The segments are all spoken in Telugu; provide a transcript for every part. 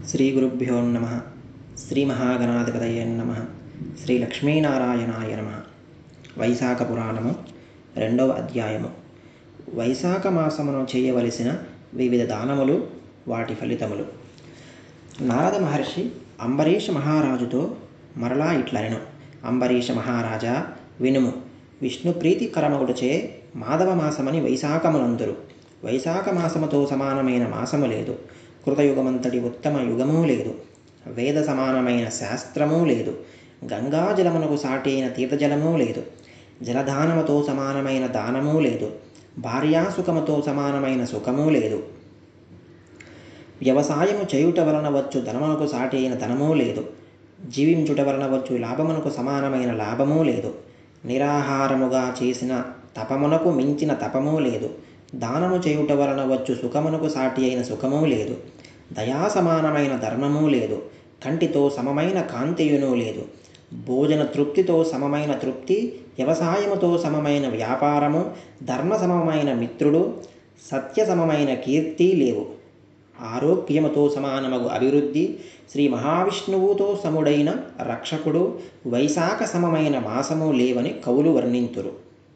శ్రీ గురుభ్యో నమ శ్రీ మహాగణాధిపతయ నమ శ్రీ లక్ష్మీనారాయణాయ నమ వైశాఖ పురాణము రెండవ అధ్యాయము వైశాఖ మాసమును చేయవలసిన వివిధ దానములు వాటి ఫలితములు నారద మహర్షి అంబరీష మహారాజుతో మరలా ఇట్లనెను అంబరీష మహారాజా వినుము విష్ణు ప్రీతికరమగుడుచే మాధవ మాసమని వైశాఖమునందురు వైశాఖ మాసముతో సమానమైన మాసము లేదు కృతయుగమంతటి ఉత్తమ యుగమూ లేదు వేద సమానమైన శాస్త్రమూ లేదు గంగాజలమునకు సాటైన తీర్థజలమూ లేదు జలదానముతో సమానమైన దానమూ లేదు భార్యాసుఖముతో సమానమైన సుఖమూ లేదు వ్యవసాయము చేయుట వలన వచ్చు ధనమునకు సాటి అయిన ధనమూ లేదు జీవించుట వలన వచ్చు లాభమునకు సమానమైన లాభమూ లేదు నిరాహారముగా చేసిన తపమునకు మించిన తపమూ లేదు దానము చేయుట వలన వచ్చు సుఖమునకు సాటి అయిన సుఖమూ లేదు దయా సమానమైన ధర్మమూ లేదు కంటితో సమమైన కాంతియునూ లేదు భోజన తృప్తితో సమమైన తృప్తి వ్యవసాయముతో సమమైన వ్యాపారము ధర్మ సమమైన మిత్రుడు సత్య సమమైన కీర్తి లేవు ఆరోగ్యముతో సమానమగు అభివృద్ధి శ్రీ మహావిష్ణువుతో సముడైన రక్షకుడు వైశాఖ సమమైన మాసము లేవని కవులు వర్ణింతురు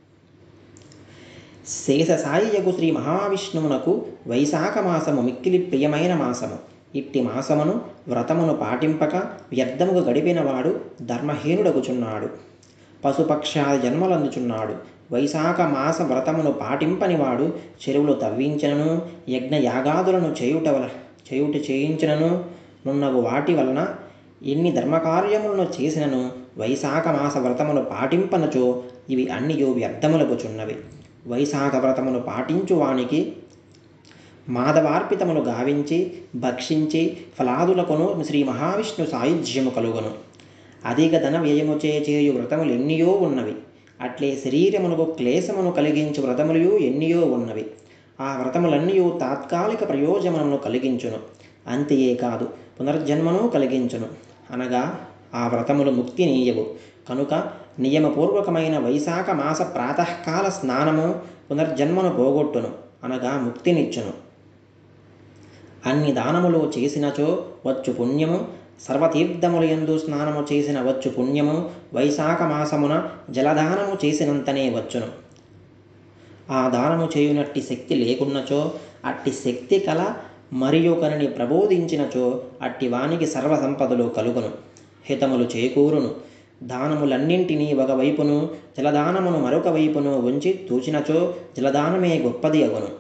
శేషసాయియగు శ్రీ మహావిష్ణువునకు వైశాఖ మాసము మిక్కిలి ప్రియమైన మాసము ఇట్టి మాసమును వ్రతమును పాటింపక వ్యర్థముగా గడిపినవాడు ధర్మహీనుడగుచున్నాడు పశుపక్షాది జన్మలందుచున్నాడు వైశాఖ మాస వ్రతమును పాటింపనివాడు చెరువులు తవ్వించినను యజ్ఞ యాగాదులను చేయుట వల చేయుట చేయించినను నున్నగు వాటి వలన ఎన్ని ధర్మకార్యములను చేసినను వైశాఖ మాస వ్రతమును పాటింపనచో ఇవి అన్నియు వ్యర్థములగుచున్నవి వైశాఖ వ్రతమును పాటించు వానికి మాధవార్పితమును గావించి భక్షించి ఫలాదులకును శ్రీ మహావిష్ణు సాయుధ్యము కలుగును అధిక ధన వ్యయము చే చేయు వ్రతములు ఎన్నియో ఉన్నవి అట్లే శరీరమునకు క్లేశమును కలిగించు వ్రతములు ఎన్నియో ఉన్నవి ఆ వ్రతములన్నీ తాత్కాలిక ప్రయోజనమును కలిగించును అంతయే కాదు పునర్జన్మను కలిగించును అనగా ఆ వ్రతములు ముక్తి నీయవు కనుక నియమపూర్వకమైన వైశాఖ మాస ప్రాతకాల స్నానము పునర్జన్మను పోగొట్టును అనగా ముక్తినిచ్చును అన్ని దానములు చేసినచో వచ్చు పుణ్యము సర్వతీర్థముల యందు స్నానము చేసిన వచ్చు పుణ్యము వైశాఖ మాసమున జలదానము చేసినంతనే వచ్చును ఆ దానము చేయునట్టి శక్తి లేకున్నచో అట్టి శక్తి కల మరియొకరిని ప్రబోధించినచో అట్టి వానికి సర్వసంపదలు కలుగును హితములు చేకూరును దానములన్నింటినీ ఒకవైపును జలదానమును మరొక వైపును ఉంచి తూచినచో జలదానమే గొప్పది అగును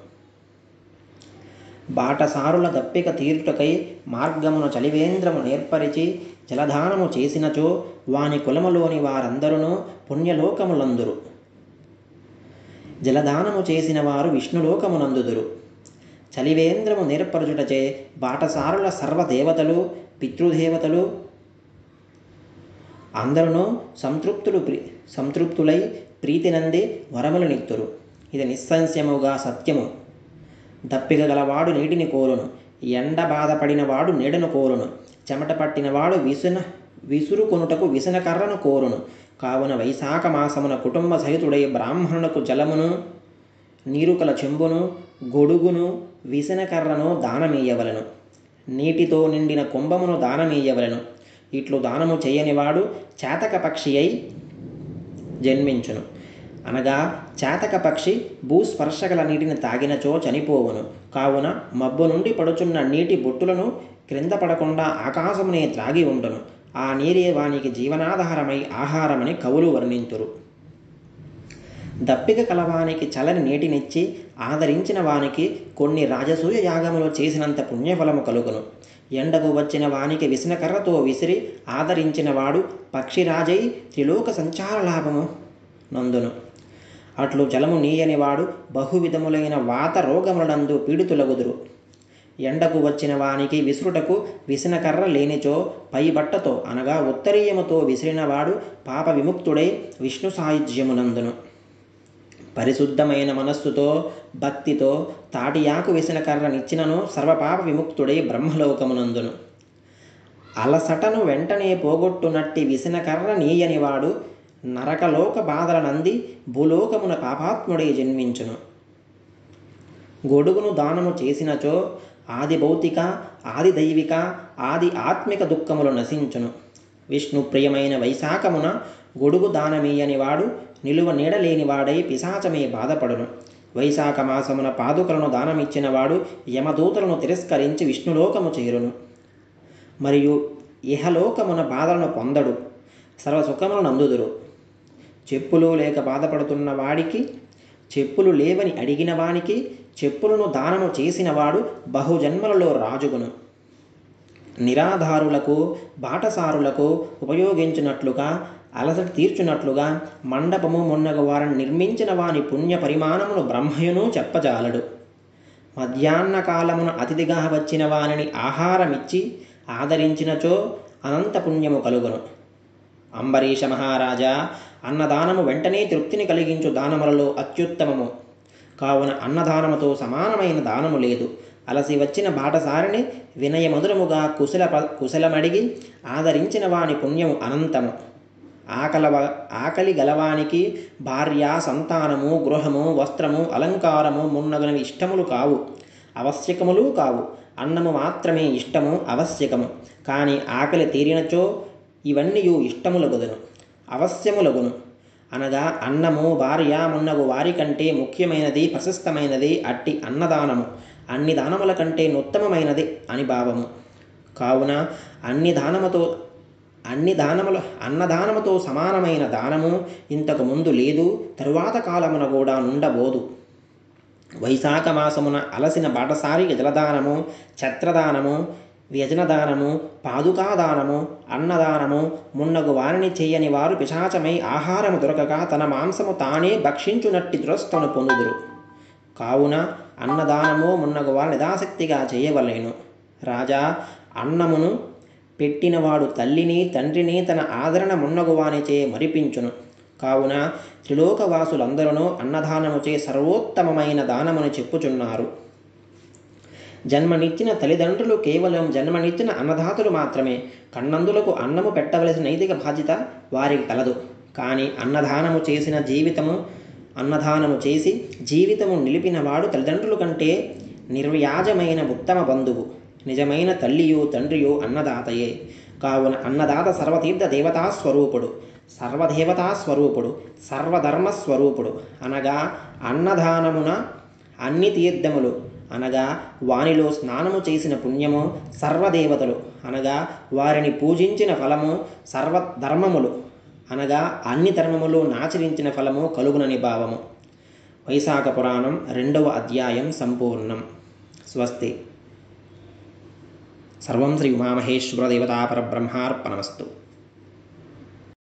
బాటసారుల దప్పిక తీరుటకై మార్గమున చలివేంద్రము నేర్పరిచి జలదానము చేసినచో వాని కులములోని వారందరూ పుణ్యలోకములందురు జలదానము చేసిన వారు విష్ణులోకమునందుదురు చలివేంద్రము నేర్పరచుటచే బాటసారుల సర్వదేవతలు పితృదేవతలు అందరూ సంతృప్తులు ప్రీ సంతృప్తులై ప్రీతినంది వరములు నిత్తురు ఇది నిస్సంశయముగా సత్యము దప్పిక గలవాడు నీటిని కోరును ఎండ బాధపడినవాడు నీడను కోరును చెమట పట్టినవాడు విసున విసురు కొనుటకు విసన కర్రను కోరును కావున వైశాఖ మాసమున కుటుంబ సహితుడై బ్రాహ్మణులకు జలమును నీరుకల చెంబును గొడుగును విసన కర్రను దానమీయవలను నీటితో నిండిన కుంభమును దానమీయవలను ఇట్లు దానము చేయనివాడు చేతక పక్షి అయి జన్మించును అనగా చేతక పక్షి భూస్పర్శగల నీటిని తాగినచో చనిపోవును కావున మబ్బు నుండి పడుచున్న నీటి బొట్టులను క్రింద పడకుండా ఆకాశమునే త్రాగి ఉండును ఆ నీరే వానికి జీవనాధారమై ఆహారమని కవులు వర్ణింతురు దప్పిక కలవానికి చలని నీటినిచ్చి ఆదరించిన వానికి కొన్ని రాజసూయ యాగములు చేసినంత పుణ్యఫలము కలుగును ఎండకు వచ్చిన వానికి విసనకర్రతో విసిరి ఆదరించిన వాడు పక్షిరాజై త్రిలోక సంచార లాభము నందును అట్లు జలము నీయని వాడు బహువిధములైన వాత రోగములనందు పీడితులగుదురు ఎండకు వచ్చిన వానికి విసురుటకు విసనకర్ర లేనిచో పై బట్టతో అనగా ఉత్తరీయముతో విసిరినవాడు పాప విముక్తుడై విష్ణు సాయుధ్యమునందును పరిశుద్ధమైన మనస్సుతో భక్తితో తాటియాకు విసనకర్రనిచ్చినను సర్వపాప విముక్తుడై బ్రహ్మలోకమునందును అలసటను వెంటనే పోగొట్టునట్టి విసనకర్ర నీయనివాడు నరకలోక బాధల నంది భూలోకమున పాపాత్ముడై జన్మించును గొడుగును దానము చేసినచో ఆది భౌతిక ఆది దైవిక ఆది ఆత్మిక దుఃఖములు నశించును విష్ణు ప్రియమైన వైశాఖమున గొడుగు దానమీయని వాడు నిలువ నీడలేని వాడై పిశాచమే బాధపడును వైశాఖ మాసమున పాదుకలను దానమిచ్చిన వాడు యమదూతలను తిరస్కరించి విష్ణులోకము చేరును మరియు ఇహలోకమున బాధలను పొందడు సర్వసుఖములను అందుదురు చెప్పులు లేక బాధపడుతున్న వాడికి చెప్పులు లేవని అడిగిన వానికి చెప్పులను దానము చేసిన వాడు బహుజన్మలలో రాజుగును నిరాధారులకు బాటసారులకు ఉపయోగించినట్లుగా అలసట తీర్చునట్లుగా మండపము మొన్నగు వారిని నిర్మించిన వాని పుణ్య పరిమాణమును బ్రహ్మయును చెప్పజాలడు మధ్యాహ్న కాలమున అతిథిగా వచ్చిన వానిని ఆహారమిచ్చి ఆదరించినచో అనంత పుణ్యము కలుగును అంబరీష మహారాజా అన్నదానము వెంటనే తృప్తిని కలిగించు దానములలో అత్యుత్తమము కావున అన్నదానముతో సమానమైన దానము లేదు అలసి వచ్చిన బాటసారిని వినయమధురముగా కుశల కుశలమడిగి ఆదరించిన వాని పుణ్యము అనంతము ఆకలవ ఆకలి గలవానికి భార్య సంతానము గృహము వస్త్రము అలంకారము మున్నగునవి ఇష్టములు కావు ఆవశ్యకములు కావు అన్నము మాత్రమే ఇష్టము ఆవశ్యకము కానీ ఆకలి తీరినచో ఇవన్నీ ఇష్టములగుదును అవశ్యములగును అనగా అన్నము భార్య మున్నగు వారి కంటే ముఖ్యమైనది ప్రశస్తమైనది అట్టి అన్నదానము అన్ని దానముల కంటే నుత్తమమైనది అని భావము కావున అన్ని దానముతో అన్ని దానముల అన్నదానముతో సమానమైన దానము ఇంతకు ముందు లేదు తరువాత కాలమున కూడా నుండబోదు వైశాఖ మాసమున అలసిన బాటసారికి జలదానము ఛత్రదానము వ్యజనదానము పాదుకాదానము అన్నదానము మున్నగు వారిని చేయని వారు పిశాచమై ఆహారము దొరకక తన మాంసము తానే భక్షించునట్టి దురస్తను పొందుదురు కావున అన్నదానము మున్నగు వారు నిదాశక్తిగా చేయవలేను రాజా అన్నమును పెట్టినవాడు తల్లిని తండ్రిని తన ఆదరణ మున్నగు వానిచే మరిపించును కావున త్రిలోకవాసులందరూ అన్నదానముచే సర్వోత్తమమైన దానముని చెప్పుచున్నారు జన్మనిచ్చిన తల్లిదండ్రులు కేవలం జన్మనిచ్చిన అన్నదాతలు మాత్రమే కన్నందులకు అన్నము పెట్టవలసిన నైతిక బాధ్యత వారికి కలదు కానీ అన్నదానము చేసిన జీవితము అన్నదానము చేసి జీవితము నిలిపిన వాడు తల్లిదండ్రుల కంటే నిర్వ్యాజమైన ఉత్తమ బంధువు నిజమైన తల్లియు తండ్రియు అన్నదాతయే కావున అన్నదాత సర్వతీర్థ దేవతా స్వరూపుడు సర్వదేవతా స్వరూపుడు సర్వధర్మ స్వరూపుడు అనగా అన్నదానమున అన్ని తీర్థములు అనగా వానిలో స్నానము చేసిన పుణ్యము సర్వదేవతలు అనగా వారిని పూజించిన ఫలము సర్వధర్మములు అనగా అన్ని ధర్మములు నాచరించిన ఫలము కలుగునని భావము వైశాఖ పురాణం రెండవ అధ్యాయం సంపూర్ణం స్వస్తి సర్వం శ్రీ ఉమామహేశ్వర దేవతా పరబ్రహ్మార్పణమస్తు